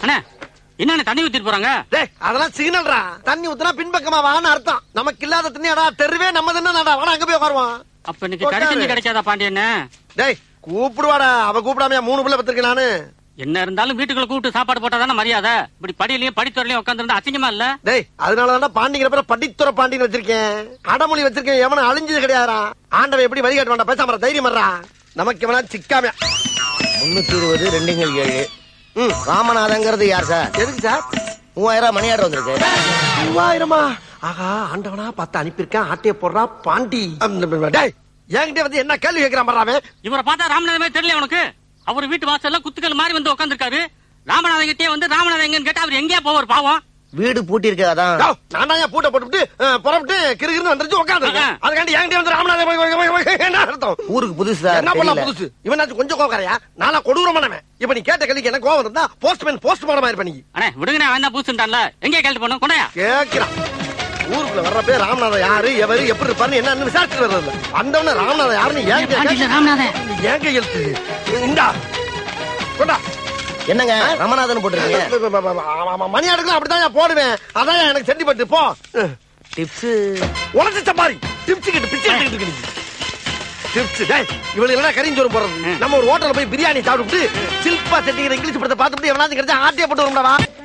அண்ணா என்ன தண்ணி ஊத்திட்டு போறாங்க டேய் அதெல்லாம் சிக்னல்ரா தண்ணி ஊத்துனா பின்பக்கமா வான்னு அர்த்தம் நமக்கு இல்லாத தண்ணியாடா தெருவே நம்ம தானடா வாடா அங்க போய் உட்காருவோம் அப்ப இன்னைக்கு கறி செஞ்சு கிடைக்காதா பாண்டியன் டேய் கூப்பிடுவாடா அவ கூப்பிடாமையா மூணு பிள்ளை பத்திருக்கேன் நானு என்ன இருந்தாலும் வீட்டுக்குள்ள கூப்பிட்டு சாப்பாடு போட்டா தானே மரியாதை இப்படி படியிலயும் படித்துறையிலயும் உட்காந்துருந்தா அசிங்கமா இல்ல டேய் அதனாலதான் பாண்டிங்கிற பேர படித்துற பாண்டின்னு வச்சிருக்கேன் அடமொழி வச்சிருக்கேன் எவனும் அழிஞ்சது கிடையாதுடா ஆண்டவன் எப்படி வழிகாட்ட வேண்டாம் பேசாம தைரியம் வர்றா நமக்கு எவனா சிக்காம முன்னூத்தி இருபது ரெண்டுங்கள் ஏழு ம் ராமநாதங்கிறது யார் சார் எதுக்கு சார் மூவாயிரம் மணி ஆர்டர் வந்திருக்கு மூவாயிரமா ஆகா ஆண்டவனா பார்த்து அனுப்பியிருக்கேன் ஆட்டைய போடுறா பாண்டி அம், டேய் என்கிட்ட வந்து என்ன கேள்வி கேட்கிறான் பண்றாமே இவரை பார்த்தா ராமநாதமே தெரியல உனக்கு அவர் வீட்டு வாசல்ல குத்துக்கள் மாதிரி வந்து உட்காந்துருக்காரு ராமநாதன் கிட்டே வந்து ராமநாதன் எங்கன்னு கேட்டா அவர் எங்கேயா போவார் பாவம் வீடு பூட்டி இருக்கு அதான் நான் தான் பூட்டை போட்டுவிட்டு அஹ், புறப்பட்டு கிருகிருன்னு வந்துருச்சு உட்காந்துருக்கேன் ஆ. அதுக்காண்டி என்கிட்ட வந்து ராமநாதன் என்ன அர்த்தம் ஊருக்கு புதுசு சார் என்ன பண்ணலாம் தெரியல. புதுசு இவனாச்சும் கொஞ்சம் கோக்கறையா நானா கொடூரமானவன் இப்ப நீ கேட்ட கேள்விக்கு என்ன கோவம் இருந்தா போஸ்ட்மேன் போஸ்ட் மாடமா இருப்ப நீ அண்ணே விடுங்கண்ணே வேணா பூசுட்டான்ல எங்கே கேள்வி பண்ணும் கொண்டையா கேக்குறான் ஊருக்குள்ள வர்றப்ப ராமநாதன் யாரு எவரு எப்படி இருப்பாருன்னு என்னன்னு விசாரிச்சு வர்றது வந்தவன ராமநாதன் யாருன்னு ஏன் பாண்டியில ராமநாதன் ஏன் கையெழுத்து இந்தா கொண்டா என்னங்க ரமநாதன் போட்டிருக்கீங்க மணி அடுக்கலாம் அப்படிதான் போடுவேன் அதான் எனக்கு சென்டிமெண்ட் போ டிப்ஸ் உனக்கு சப்பாரி டிப்ஸ் கிட்ட பிச்சை எடுத்துக்கிட்டு இருக்கு டிப்ஸ் டேய் இவளுக்கு எல்லாம் கரிஞ்சோறு போடுறது நம்ம ஒரு ஹோட்டல்ல போய் பிரியாணி சாப்பிட்டு சில்பா செட்டிங்கிற இங்கிலீஷ் படத்தை பார்த்துட்டு எவனாச்சும் கிடைச்சா ஆட்டிய போட்டு வரும்டா வா